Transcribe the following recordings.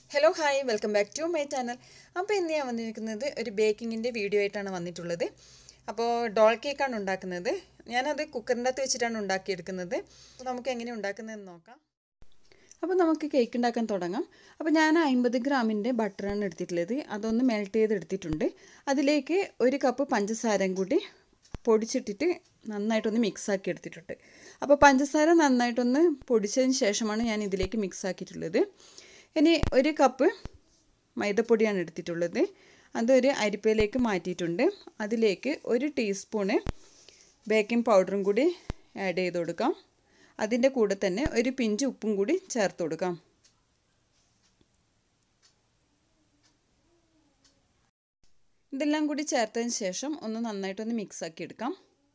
hello hi welcome back to my channel അപ്പോൾ ഇന്ന് ഞാൻ വന്നിരിക്കുന്നത് ഒരു ബേക്കിങ്ങിൻ്റെ വീഡിയോ ആയിട്ടാണ് വന്നിട്ടുള്ളത് അപ്പോൾ ഡോൾ കേക്കാണ് ഉണ്ടാക്കുന്നത് ഞാനത് കുക്കറിൻ്റെ അകത്ത് വെച്ചിട്ടാണ് ഉണ്ടാക്കിയെടുക്കുന്നത് അപ്പോൾ നമുക്ക് എങ്ങനെ ഉണ്ടാക്കുന്നതെന്ന് നോക്കാം അപ്പോൾ നമുക്ക് കേക്ക് ഉണ്ടാക്കാൻ തുടങ്ങാം അപ്പോൾ ഞാൻ അമ്പത് ഗ്രാമിൻ്റെ ബട്ടറാണ് എടുത്തിട്ടുള്ളത് അതൊന്ന് മെൽറ്റ് ചെയ്ത് എടുത്തിട്ടുണ്ട് അതിലേക്ക് ഒരു കപ്പ് പഞ്ചസാരയും കൂടി പൊടിച്ചിട്ടിട്ട് നന്നായിട്ടൊന്ന് മിക്സ് ആക്കി എടുത്തിട്ടുണ്ട് അപ്പോൾ പഞ്ചസാര നന്നായിട്ടൊന്ന് പൊടിച്ചതിന് ശേഷമാണ് ഞാൻ ഇതിലേക്ക് മിക്സ് ആക്കിയിട്ടുള്ളത് ഇനി ഒരു കപ്പ് മൈദപ്പൊടിയാണ് എടുത്തിട്ടുള്ളത് അതൊരു അരിപ്പയിലേക്ക് മാറ്റിയിട്ടുണ്ട് അതിലേക്ക് ഒരു ടീസ്പൂണ് ബേക്കിംഗ് പൗഡറും കൂടി ആഡ് ചെയ്ത് കൊടുക്കാം അതിൻ്റെ കൂടെ തന്നെ ഒരു പിഞ്ച് ഉപ്പും കൂടി ചേർത്ത് കൊടുക്കാം ഇതെല്ലാം കൂടി ചേർത്തതിന് ശേഷം ഒന്ന് നന്നായിട്ടൊന്ന് മിക്സാക്കി എടുക്കാം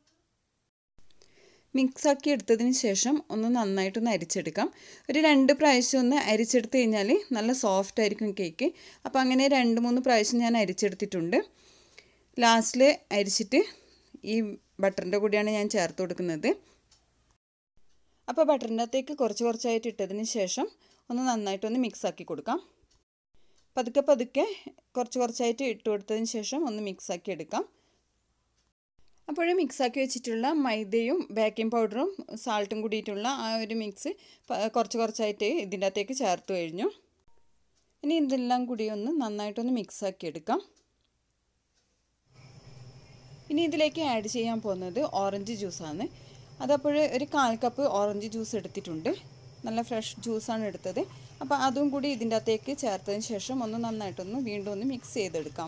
മിക്സാക്കി എടുത്തതിന് ശേഷം ഒന്ന് നന്നായിട്ടൊന്ന് അരിച്ചെടുക്കാം ഒരു രണ്ട് പ്രാവശ്യം ഒന്ന് അരിച്ചെടുത്ത് കഴിഞ്ഞാൽ നല്ല സോഫ്റ്റ് ആയിരിക്കും കേക്ക് അപ്പോൾ അങ്ങനെ രണ്ട് മൂന്ന് പ്രാവശ്യം ഞാൻ അരിച്ചെടുത്തിട്ടുണ്ട് ലാസ്റ്റിൽ അരിച്ചിട്ട് ഈ ബട്ടറിൻ്റെ കൂടെയാണ് ഞാൻ ചേർത്ത് കൊടുക്കുന്നത് അപ്പോൾ ബട്ടറിൻ്റെ അകത്തേക്ക് കുറച്ച് കുറച്ചായിട്ട് ഇട്ടതിന് ശേഷം ഒന്ന് നന്നായിട്ടൊന്ന് മിക്സ് ആക്കി കൊടുക്കാം പതുക്കെ പതുക്കെ കുറച്ച് കുറച്ചായിട്ട് ഇട്ട് കൊടുത്തതിന് ശേഷം ഒന്ന് മിക്സ് ആക്കി എടുക്കാം അപ്പോൾ മിക്സാക്കി വെച്ചിട്ടുള്ള മൈദയും ബേക്കിംഗ് പൗഡറും സാൾട്ടും കൂടിയിട്ടുള്ള ആ ഒരു മിക്സ് കുറച്ച് കുറച്ചായിട്ട് ഇതിൻ്റെ അകത്തേക്ക് ചേർത്ത് കഴിഞ്ഞു ഇനി ഇതെല്ലാം കൂടി ഒന്ന് നന്നായിട്ടൊന്ന് മിക്സാക്കി എടുക്കാം ഇനി ഇതിലേക്ക് ആഡ് ചെയ്യാൻ പോകുന്നത് ഓറഞ്ച് ജ്യൂസാണ് അതപ്പോൾ ഒരു കാൽ കപ്പ് ഓറഞ്ച് ജ്യൂസ് എടുത്തിട്ടുണ്ട് നല്ല ഫ്രഷ് ജ്യൂസാണ് എടുത്തത് അപ്പോൾ അതും കൂടി ഇതിൻ്റെ അകത്തേക്ക് ചേർത്തതിന് ശേഷം ഒന്ന് നന്നായിട്ടൊന്ന് വീണ്ടും ഒന്ന് മിക്സ് ചെയ്തെടുക്കാം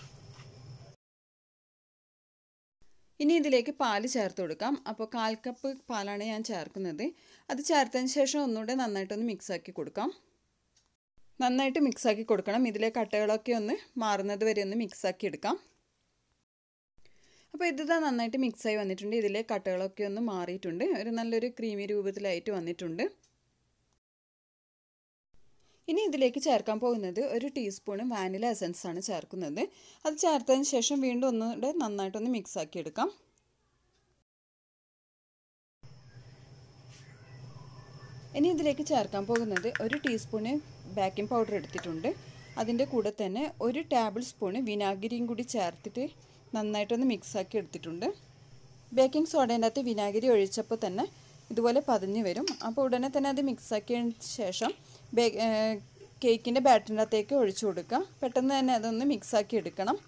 ഇനി ഇതിലേക്ക് പാല് ചേർത്ത് കൊടുക്കാം അപ്പോൾ കാൽ കപ്പ് പാലാണ് ഞാൻ ചേർക്കുന്നത് അത് ചേർത്തതിന് ശേഷം ഒന്നുകൂടെ നന്നായിട്ടൊന്ന് മിക്സാക്കി കൊടുക്കാം നന്നായിട്ട് മിക്സാക്കി കൊടുക്കണം ഇതിലെ കട്ടകളൊക്കെ ഒന്ന് മാറുന്നത് വരെ ഒന്ന് മിക്സാക്കി എടുക്കാം അപ്പോൾ ഇത് നന്നായിട്ട് മിക്സായി വന്നിട്ടുണ്ട് ഇതിലെ കട്ടകളൊക്കെ ഒന്ന് മാറിയിട്ടുണ്ട് ഒരു നല്ലൊരു ക്രീമി രൂപത്തിലായിട്ട് വന്നിട്ടുണ്ട് ഇനി ഇതിലേക്ക് ചേർക്കാൻ പോകുന്നത് ഒരു ടീസ്പൂൺ വാനില എസൻസ് ആണ് ചേർക്കുന്നത് അത് ചേർത്തതിന് ശേഷം വീണ്ടും ഒന്നുകൂടെ നന്നായിട്ടൊന്ന് മിക്സ് ആക്കി എടുക്കാം ഇനി ഇതിലേക്ക് ചേർക്കാൻ പോകുന്നത് ഒരു ടീസ്പൂണ് ബേക്കിംഗ് പൗഡർ എടുത്തിട്ടുണ്ട് അതിൻ്റെ കൂടെ തന്നെ ഒരു ടേബിൾ സ്പൂണ് വിനാഗിരിയും കൂടി ചേർത്തിട്ട് നന്നായിട്ടൊന്ന് മിക്സാക്കി എടുത്തിട്ടുണ്ട് ബേക്കിംഗ് സോഡേൻ്റെ അകത്ത് വിനാഗിരി ഒഴിച്ചപ്പോൾ തന്നെ ഇതുപോലെ പതിഞ്ഞ് വരും അപ്പോൾ ഉടനെ തന്നെ അത് മിക്സാക്കിയതിന് ശേഷം ബേ കേക്കിൻ്റെ ബാറ്ററിൻ്റെ അകത്തേക്ക് ഒഴിച്ചു കൊടുക്കുക പെട്ടെന്ന് തന്നെ അതൊന്ന് മിക്സാക്കി എടുക്കണം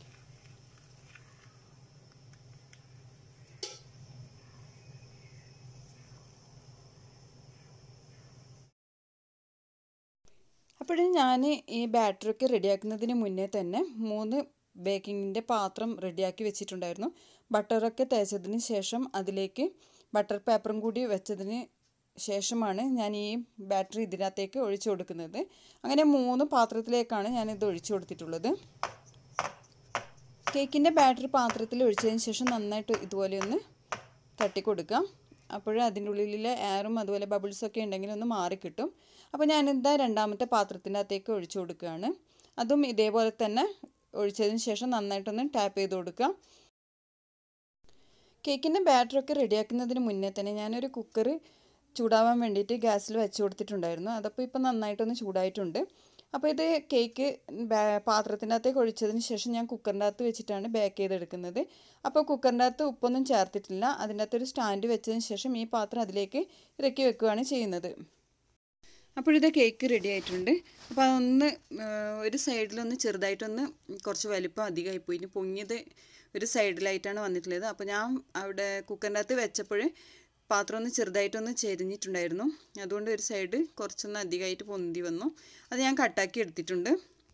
അപ്പോഴും ഞാൻ ഈ ബാറ്ററൊക്കെ റെഡിയാക്കുന്നതിന് മുന്നേ തന്നെ മൂന്ന് ബേക്കിങ്ങിൻ്റെ പാത്രം റെഡിയാക്കി വെച്ചിട്ടുണ്ടായിരുന്നു ബട്ടറൊക്കെ തേച്ചതിന് ശേഷം അതിലേക്ക് ബട്ടർ പേപ്പറും കൂടി വെച്ചതിന് ശേഷമാണ് ഞാൻ ഈ ബാറ്ററി ഇതിനകത്തേക്ക് ഒഴിച്ചു കൊടുക്കുന്നത് അങ്ങനെ മൂന്ന് പാത്രത്തിലേക്കാണ് ഞാനിത് ഒഴിച്ചു കൊടുത്തിട്ടുള്ളത് കേക്കിൻ്റെ ബാറ്ററി പാത്രത്തിൽ ഒഴിച്ചതിന് ശേഷം നന്നായിട്ട് ഇതുപോലെ ഒന്ന് തട്ടി കൊടുക്കാം അപ്പോഴും അതിൻ്റെ ഉള്ളിലെ എയറും അതുപോലെ ബബിൾസൊക്കെ ഉണ്ടെങ്കിൽ ഒന്ന് മാറിക്കിട്ടും അപ്പോൾ ഞാനിതാ രണ്ടാമത്തെ പാത്രത്തിൻ്റെ അകത്തേക്ക് ഒഴിച്ചു കൊടുക്കുകയാണ് അതും ഇതേപോലെ തന്നെ ഒഴിച്ചതിന് ശേഷം നന്നായിട്ടൊന്ന് ടാപ്പ് ചെയ്ത് കൊടുക്കുക കേക്കിൻ്റെ ബാറ്ററൊക്കെ റെഡിയാക്കുന്നതിന് മുന്നേ തന്നെ ഞാനൊരു കുക്കർ ചൂടാവാൻ വേണ്ടിയിട്ട് ഗ്യാസിൽ വെച്ച് കൊടുത്തിട്ടുണ്ടായിരുന്നു അതപ്പോൾ ഇപ്പോൾ നന്നായിട്ടൊന്ന് ചൂടായിട്ടുണ്ട് അപ്പോൾ ഇത് കേക്ക് പാത്രത്തിൻ്റെ അകത്തേക്ക് ഒഴിച്ചതിന് ശേഷം ഞാൻ കുക്കറിൻ്റെ അകത്ത് വെച്ചിട്ടാണ് ബേക്ക് ചെയ്തെടുക്കുന്നത് അപ്പോൾ കുക്കറിൻ്റെ അകത്ത് ഉപ്പൊന്നും ചേർത്തിട്ടില്ല അതിൻ്റെ അകത്തൊരു സ്റ്റാൻഡ് വെച്ചതിന് ശേഷം ഈ പാത്രം അതിലേക്ക് ഇറക്കി വെക്കുകയാണ് ചെയ്യുന്നത് അപ്പോഴിത് കേക്ക് റെഡി ആയിട്ടുണ്ട് അപ്പോൾ അതൊന്ന് ഒരു സൈഡിലൊന്ന് ചെറുതായിട്ടൊന്ന് കുറച്ച് വലിപ്പം അധികമായി പോയി ഇനി പൊങ്ങിയത് ഒരു സൈഡിലായിട്ടാണ് വന്നിട്ടുള്ളത് അപ്പോൾ ഞാൻ അവിടെ കുക്കറിൻ്റെ അകത്ത് വെച്ചപ്പോൾ പാത്രം ഒന്ന് ചെറുതായിട്ടൊന്ന് ചെരിഞ്ഞിട്ടുണ്ടായിരുന്നു അതുകൊണ്ട് ഒരു സൈഡ് കുറച്ചൊന്ന് അധികമായിട്ട് പൊന്തി വന്നു അത് ഞാൻ കട്ടാക്കി എടുത്തിട്ടുണ്ട്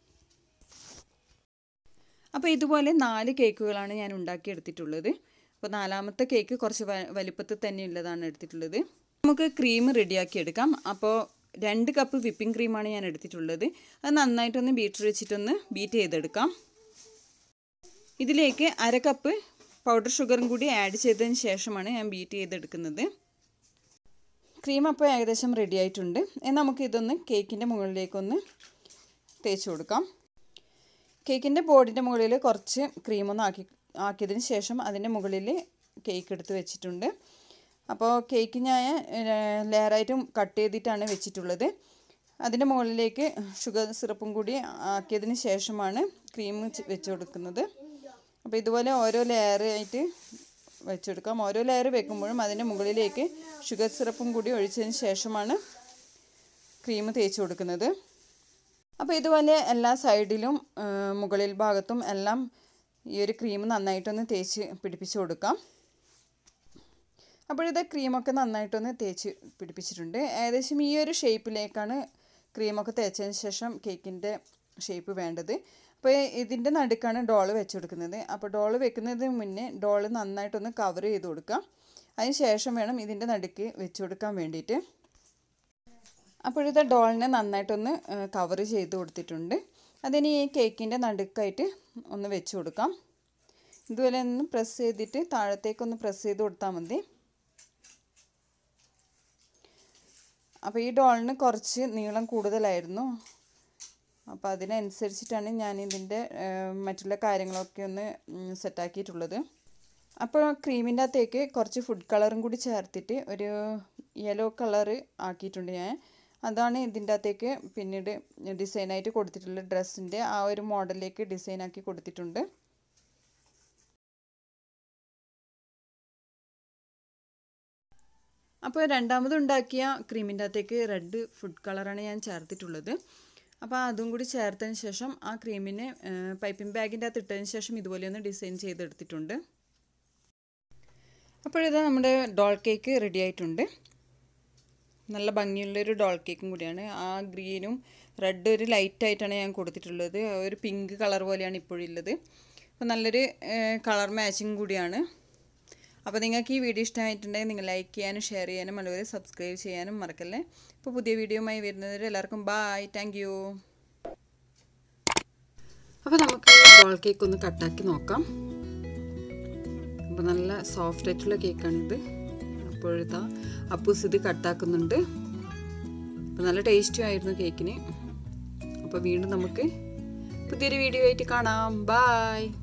അപ്പോൾ ഇതുപോലെ നാല് കേക്കുകളാണ് ഞാൻ ഉണ്ടാക്കി എടുത്തിട്ടുള്ളത് അപ്പോൾ നാലാമത്തെ കേക്ക് കുറച്ച് വലിപ്പത്തിൽ തന്നെ ഉള്ളതാണ് എടുത്തിട്ടുള്ളത് നമുക്ക് ക്രീം റെഡിയാക്കി എടുക്കാം അപ്പോൾ രണ്ട് കപ്പ് വിപ്പിംഗ് ക്രീമാണ് ഞാൻ എടുത്തിട്ടുള്ളത് അത് നന്നായിട്ടൊന്ന് ബീറ്റർ വെച്ചിട്ടൊന്ന് ബീറ്റ് ചെയ്തെടുക്കാം ഇതിലേക്ക് അര കപ്പ് പൗഡർ ഷുഗറും കൂടി ആഡ് ചെയ്തതിന് ശേഷമാണ് ഞാൻ ബീറ്റ് ചെയ്തെടുക്കുന്നത് ക്രീം അപ്പോൾ ഏകദേശം റെഡി ആയിട്ടുണ്ട് നമുക്ക് ഇതൊന്ന് കേക്കിൻ്റെ മുകളിലേക്കൊന്ന് തേച്ച് കൊടുക്കാം കേക്കിൻ്റെ ബോർഡിൻ്റെ മുകളിൽ കുറച്ച് ക്രീമൊന്ന് ആക്കി ആക്കിയതിന് ശേഷം അതിൻ്റെ മുകളിൽ കേക്ക് എടുത്ത് വെച്ചിട്ടുണ്ട് അപ്പോൾ കേക്ക് ഞാൻ ലെയറായിട്ടും കട്ട് ചെയ്തിട്ടാണ് വെച്ചിട്ടുള്ളത് അതിൻ്റെ മുകളിലേക്ക് ഷുഗർ സിറപ്പും കൂടി ആക്കിയതിന് ശേഷമാണ് ക്രീം വെച്ച് കൊടുക്കുന്നത് അപ്പോൾ ഇതുപോലെ ഓരോ ലെയർ ആയിട്ട് വെച്ചെടുക്കാം ഓരോ ലെയർ വെക്കുമ്പോഴും അതിൻ്റെ മുകളിലേക്ക് ഷുഗർ സിറപ്പും കൂടി ഒഴിച്ചതിന് ശേഷമാണ് ക്രീം തേച്ച് കൊടുക്കുന്നത് അപ്പോൾ ഇതുപോലെ എല്ലാ സൈഡിലും മുകളിൽ ഭാഗത്തും എല്ലാം ഈ ഒരു ക്രീം നന്നായിട്ടൊന്ന് തേച്ച് പിടിപ്പിച്ച് കൊടുക്കാം അപ്പോഴിത് ക്രീമൊക്കെ നന്നായിട്ടൊന്ന് തേച്ച് പിടിപ്പിച്ചിട്ടുണ്ട് ഏകദേശം ഈ ഒരു ഷേപ്പിലേക്കാണ് ക്രീമൊക്കെ തേച്ചതിന് ശേഷം കേക്കിൻ്റെ ഷേപ്പ് വേണ്ടത് അപ്പോൾ ഇതിൻ്റെ നടുക്കാണ് ഡോള് വെച്ച് കൊടുക്കുന്നത് അപ്പോൾ ഡോള് വെക്കുന്നതിന് മുന്നേ ഡോള് നന്നായിട്ടൊന്ന് കവർ ചെയ്ത് കൊടുക്കാം അതിന് ശേഷം വേണം ഇതിൻ്റെ നടുക്ക് വെച്ച് കൊടുക്കാൻ വേണ്ടിയിട്ട് അപ്പോഴിത് ഡോളിനെ നന്നായിട്ടൊന്ന് കവർ ചെയ്ത് കൊടുത്തിട്ടുണ്ട് അതിന് ഈ കേക്കിൻ്റെ നടുക്കായിട്ട് ഒന്ന് വെച്ച് കൊടുക്കാം ഇതുപോലെ ഒന്ന് പ്രസ് ചെയ്തിട്ട് താഴത്തേക്കൊന്ന് പ്രസ് ചെയ്ത് കൊടുത്താൽ മതി അപ്പോൾ ഈ ഡോളിന് കുറച്ച് നീളം കൂടുതലായിരുന്നു അപ്പോൾ അതിനനുസരിച്ചിട്ടാണ് ഞാൻ ഇതിൻ്റെ മറ്റുള്ള കാര്യങ്ങളൊക്കെ ഒന്ന് സെറ്റാക്കിയിട്ടുള്ളത് അപ്പോൾ ക്രീമിൻ്റെ അകത്തേക്ക് കുറച്ച് ഫുഡ് കളറും കൂടി ചേർത്തിട്ട് ഒരു യെല്ലോ കളറ് ആക്കിയിട്ടുണ്ട് ഞാൻ അതാണ് ഇതിൻ്റെ അകത്തേക്ക് പിന്നീട് ഡിസൈനായിട്ട് കൊടുത്തിട്ടുള്ള ഡ്രസ്സിൻ്റെ ആ ഒരു മോഡലിലേക്ക് ഡിസൈനാക്കി കൊടുത്തിട്ടുണ്ട് അപ്പോൾ രണ്ടാമത് ഉണ്ടാക്കിയ ക്രീമിൻ്റെ അകത്തേക്ക് റെഡ് ഫുഡ് കളറാണ് ഞാൻ ചേർത്തിട്ടുള്ളത് അപ്പോൾ അതും കൂടി ചേർത്തതിന് ശേഷം ആ ക്രീമിനെ പൈപ്പിംഗ് ബാഗിൻ്റെ അകത്ത് ഇട്ടതിന് ശേഷം ഇതുപോലെ ഒന്ന് ഡിസൈൻ ചെയ്തെടുത്തിട്ടുണ്ട് അപ്പോഴിത് നമ്മുടെ ഡോൾ കേക്ക് റെഡി ആയിട്ടുണ്ട് നല്ല ഭംഗിയുള്ളൊരു ഡോൾ കേക്കും കൂടിയാണ് ആ ഗ്രീനും റെഡ് ഒരു ലൈറ്റായിട്ടാണ് ഞാൻ കൊടുത്തിട്ടുള്ളത് ഒരു പിങ്ക് കളർ പോലെയാണ് ഇപ്പോഴുള്ളത് അപ്പോൾ നല്ലൊരു കളർ മാച്ചിങ് കൂടിയാണ് അപ്പോൾ നിങ്ങൾക്ക് ഈ വീഡിയോ ഇഷ്ടമായിട്ടുണ്ടെങ്കിൽ നിങ്ങൾ ലൈക്ക് ചെയ്യാനും ഷെയർ ചെയ്യാനും അതുപോലെ സബ്സ്ക്രൈബ് ചെയ്യാനും മറക്കല്ലേ അപ്പോൾ പുതിയ വീഡിയോയുമായി വരുന്നവരെ എല്ലാവർക്കും ബായ് താങ്ക് യു അപ്പോൾ നമുക്ക് ഡോൾ കേക്ക് ഒന്ന് കട്ടാക്കി നോക്കാം അപ്പോൾ നല്ല സോഫ്റ്റ് ആയിട്ടുള്ള കേക്കാണിത് അപ്പോഴത്തെ അപ്പൂസ് ഇത് കട്ടാക്കുന്നുണ്ട് അപ്പോൾ നല്ല ടേസ്റ്റും ആയിരുന്നു കേക്കിന് അപ്പോൾ വീണ്ടും നമുക്ക് പുതിയൊരു വീഡിയോ ആയിട്ട് കാണാം ബായ്